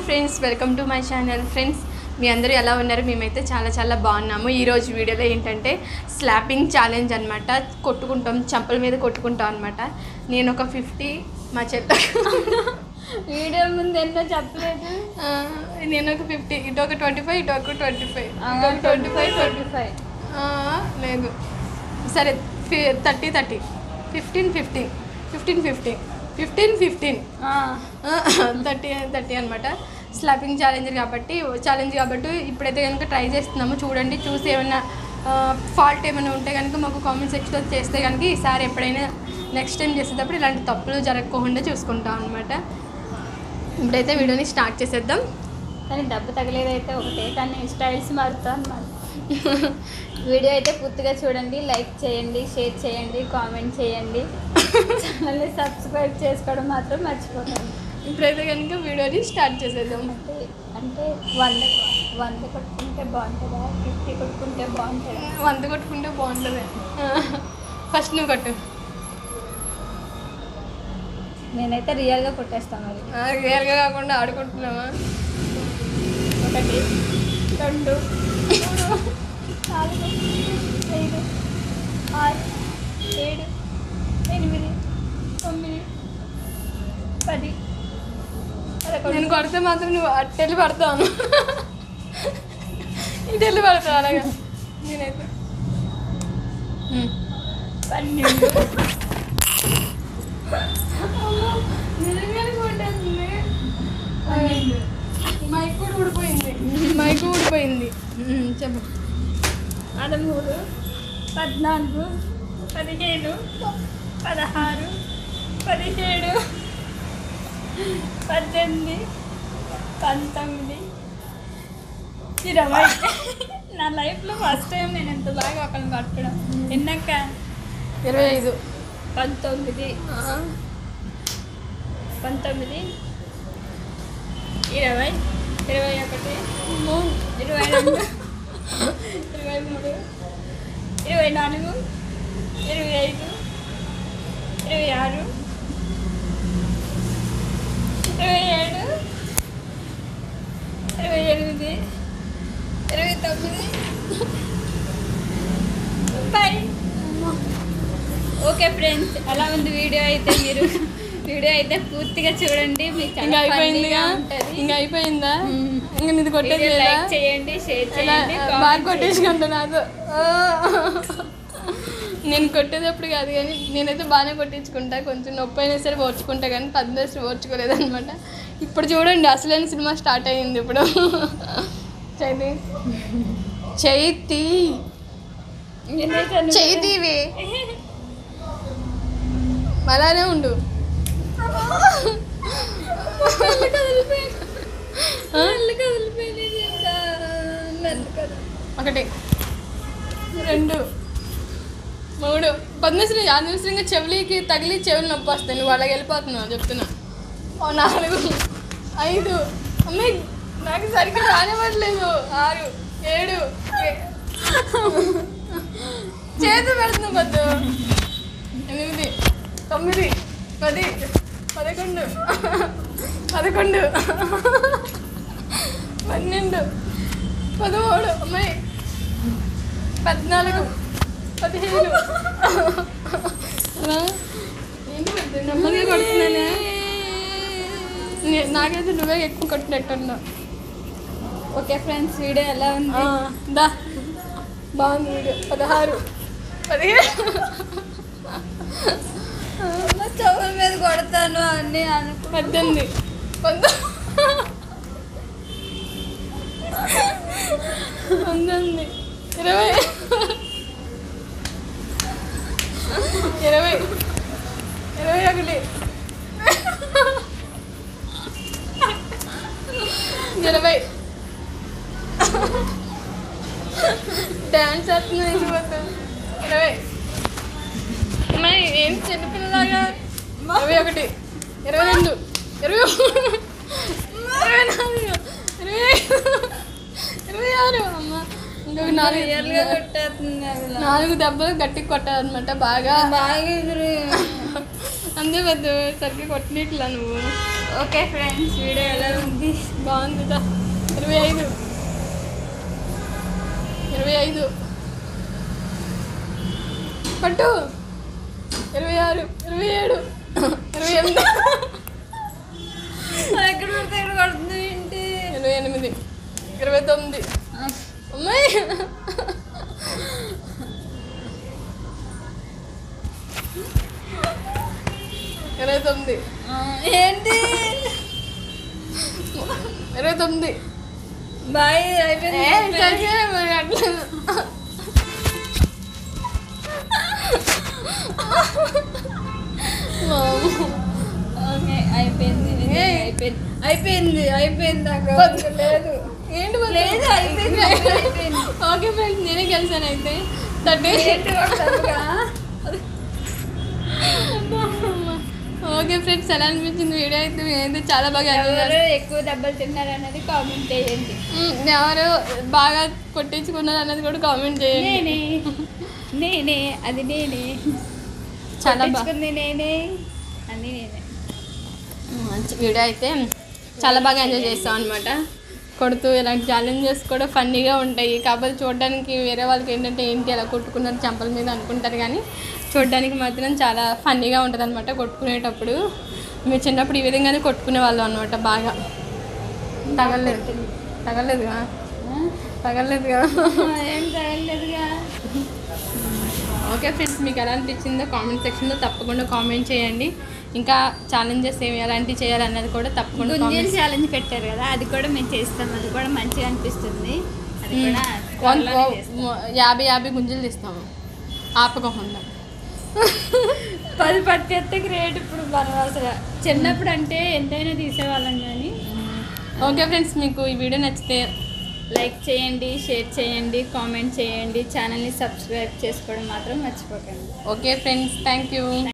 Friends welcome to my channel friends మీ అందరూ ఎలా ఉన్నారు మేమైతే చాలా చాలా బాగున్నాము ఈరోజు వీడియోలో ఏంటంటే స్లాపింగ్ ఛాలెంజ్ అనమాట కొట్టుకుంటాం చంపల మీద కొట్టుకుంటాం అనమాట నేను ఒక ఫిఫ్టీ మా చెత్త వీడియో ముందు ఎన్నో చెప్పలేదు నేను ఒక ఫిఫ్టీ ఇటు ఒక ట్వంటీ ఫైవ్ ఇటు ఒక twenty five twenty five twenty five లేదు సరే thirty thirty fifteen fifteen fifteen fifteen fifteen fifteen thirty thirty అనమాట స్లాపింగ్ ఛాలెంజ్ కాబట్టి ఛాలెంజ్ కాబట్టి ఇప్పుడైతే కనుక ట్రై చేస్తున్నాము చూడండి చూసి ఏమైనా ఫాల్ట్ ఏమైనా ఉంటే కనుక మాకు కామెంట్ సెక్షన్లో చేస్తే కనుక ఈసారి ఎప్పుడైనా నెక్స్ట్ టైం చేసేటప్పుడు ఇలాంటి తప్పులు జరగకుండా చూసుకుంటాం అనమాట ఇప్పుడైతే వీడియోని స్టార్ట్ చేసేద్దాం కానీ దెబ్బ తగలేదైతే ఒకటే కానీ స్టైల్స్ మారుతా అన్నమాట వీడియో అయితే పూర్తిగా చూడండి లైక్ చేయండి షేర్ చేయండి కామెంట్ చేయండి ఛానల్ని సబ్స్క్రైబ్ చేసుకోవడం మాత్రం మర్చిపోకండి ఇప్పుడైతే కనుక వీడియోని స్టార్ట్ చేసేద్దాం అంటే అంటే వంద వంద కొట్టుకుంటే బాగుంటుందా ఫిఫ్టీ కొట్టుకుంటే బాగుంటుందా వంద కొట్టుకుంటే బాగుంటుంది ఫస్ట్ నువ్వు కొట్టు నేనైతే రియల్గా కొట్టేస్తాను మరి రియల్గా కాకుండా ఆడుకుంటున్నావా ఒకటి రెండు మూడు నాలుగు ఐదు ఆరు ఏడు ఎనిమిది తొమ్మిది పది నేను పదకొండు కొడితే మాత్రం నువ్వు అట్టెళ్ళి పడతాను ఇటెళ్ళి పడతావు అలాగా నేనైతే ఉమ్. పన్నెండు అమ్మో, నిజంగానే కొట్టేస్తుంది పన్నెండు మైక్ కూడా ఊడిపోయింది మైక్ ఊడిపోయింది ఉమ్, చెప్పు పదమూడు పద్నాలుగు పదిహేను పదహారు పదిహేడు పద్దెనిమిది పంతొమ్మిది ఇరవై నా లైఫ్లో ఫస్ట్ టైం నేను ఎంత బాగా ఒకరిని కట్టడం ఎన్నక్క ఇరవై ఐదు పంతొమ్మిది పంతొమ్మిది ఇరవై ఇరవై ఒకటి ఇరవై రెండు ఇరవై మూడు ఇరవై నాలుగు ఇరవై ఐదు ఇరవై ఆరు ఇరవై ఏడు ఇరవై ఎనిమిది ఇరవై తొమ్మిది ముప్పై ఓకే ఫ్రెండ్స్ ఎలా ఉంది వీడియో అయితే మీరు వీడియో అయితే పూర్తిగా చూడండి మీకు ఇంకా చాలా అయిపోయిందిగా ఫన్నీగా ఉంటుంది ఇంకా అయిపోయిందా మ్మ్. ఇంకా నీది కొట్టేది వీడియో లేదా లైక్ చేయండి షేర్ ఎలా- చేయండి బాగా కామెంట్ చేయండి. కొట్టేసుకుంటా నాకు నేను కొట్టేటప్పుడు కాదు కానీ నేనైతే బాగానే కొట్టించుకుంటా కొంచెం నొప్పి అయినా సరే ఓర్చుకుంటా కానీ పద్మశ్రీ ఓర్చుకోలేదు అనమాట ఇప్పుడు చూడండి అసలైన సినిమా స్టార్ట్ అయ్యింది ఇప్పుడు చైతి చైతి నేనైతే నువ్వు- చైతివి అలానే ఉండు కళ్ళు కదిలిపోయాయి. కళ్ళు కదిలిపోయినాయి ఇంకా. నన్ను కదిలి- ఒకటి రెండు మూడు పద్మశ్రీ ఆంధ్రశ్రీగా చెవులికి తగిలి చెవులు నొప్పి వస్తాయి నువ్వు అలాగ వెళ్ళిపోతున్నావు చెప్తున్నా ఓ నాలుగు ఐదు అమ్మాయి నాకు సరిగ్గా రానివ్వట్లేదు ఆరు ఏడు ఏ- చేతి పెడుతున్నా పొద్దు ఎనిమిది తొమ్మిది పది పదకొండు పదకొండు పన్నెండు పదమూడు అమ్మాయి పద్నాలుగు పదిహేను ఆ? ఏంటి పెద్ద నెమ్మదిగా కొడుతున్నానే నే- నాకైతే నువ్వే ఎక్కువ కొట్టినట్టున్నావు ఓకే ఫ్రెండ్స్ వీడియో ఎలా ఉంది దా బాగుంది వీడియో పదహారు పదిహేను నా చెవుల మీద కొడతాను అని అనుకో పద్దెనిమిది పంతొమ్మిది పంతొమ్మిది ఇరవై ఇరవై ఇరవై ఒకటి ఇరవై డ్యాన్స్ వేస్తున్నా వేసిపోతాం ఇరవై అమ్మాయి ఏం చిన్నపిల్లలాగా ఇరవై ఒకటి ఇరవై రెండు ఇరవై మూడు, ఇరవై నాలుగు ఇరవై ఐదు ఇరవై ఆరు అమ్మ ఇంకొక నాలుగు రియల్గా కొట్టేస్తుంది అవి నాలుగు దెబ్బలు గట్టిగా కొట్టాలన్నమాట బాగా బాగా ఎదురు అంతే పెద్ద సరిగ్గా కొట్టినట్లా నువ్వు ఓకే ఫ్రెండ్స్ వీడియో ఎలా ఉంది బాగుందిదా ఇరవై ఐదు ఇరవై ఐదు పట్టు ఇరవై ఆరు ఇరవై ఏడు ఇరవై ఎనిమిది ఎక్కడ పడితే ఎక్కడ పడుతుంది ఏంటి ఇరవై ఎనిమిది ఇరవై తొమ్మిది అమ్మాయి ఇరవై తొమ్మిది ఏంటి ఇరవై తొమ్మిది బాయ్ ఏ, అయిపోయింది సరే, మరి అట్లా. వామ్మో. ఓకే అయిపోయింది నిజంగా ఏయ్. అయిపోయింది అయిపోయింది అయిపోయింది నాకు వద్దు. లేదు ఏంటి మరి? లేదు, అయిపోయింది, అయిపోయింది. ఓకే ఫ్రెండ్స్ నేనే గెలిచాను అయితే థర్టీ ఏంటి కొడతావుగా? ఓకే ఫ్రెండ్స్ ఎలా అనిపించింది వీడియో అయితే నేనైతే చాలా బాగా enjoy ఎవరు చేశాను. ఎక్కువ దెబ్బలు తిన్నారు అన్నది కామెంట్ చేయండి మ్, ఎవరు బాగా కొట్టించుకున్నారు అన్నది కూడా కామెంట్ చేయండి నేనే నేనే అది నేనే చాలా బాగా కొట్టించుకుంది నేనే అది నేనే మంచి వీడియో అయితే చాలా బాగా ఎంజాయ్ చేస్తాం అనమాట కొడుతూ ఇలాంటి ఛాలెంజెస్ కూడా ఫన్నీగా ఉంటాయి కాకపోతే చూడడానికి వేరే వాళ్ళకి ఏంటంటే ఏంటి అలా కొట్టుకున్నారు చెంపల మీద అనుకుంటారు కానీ చూడడానికి మాత్రం చాలా ఫన్నీగా ఉంటుంది అనమాట కొట్టుకునేటప్పుడు మేము చిన్నప్పుడు ఈ విధంగానే కొట్టుకునే వాళ్ళం అనమాట బాగా తగలలేదు తగలలేదుగా తగలలేదుగా ఏం తగలేదుగా ఓకే ఫ్రెండ్స్ మీకు ఎలా అనిపించిందో కామెంట్ సెక్షన్లో తప్పకుండా కామెంట్ చేయండి ఇంకా ఛాలెంజెస్ ఏమి ఎలాంటివి చేయాలన్నది కూడా తప్పకుండా గుంజీలు కామెంట్ ఛాలెంజ్ పెట్టారు కదా అది కూడా మేము చేస్తాం అది కూడా మంచిగా అనిపిస్తుంది అది మ్మ్. కూడా వన్ త్వరలోనే చేస్తాం. ఓ- యాభై యాభై గుంజలు తీస్తాము ఆపకోకుండా పది పట్టేస్తే గ్రేట్ ఇప్పుడు మనం అసలు చిన్నప్పుడు అంటే ఎంతైనా తీసేవాళ్ళం కానీ ఓకే ఫ్రెండ్స్ మీకు ఈ వీడియో నచ్చితే లైక్ చేయండి షేర్ చేయండి కామెంట్ చేయండి ఛానల్ని సబ్స్క్రైబ్ చేసుకోవడం మాత్రం మర్చిపోకండి ఓకే ఫ్రెండ్స్ థ్యాంక్ యూ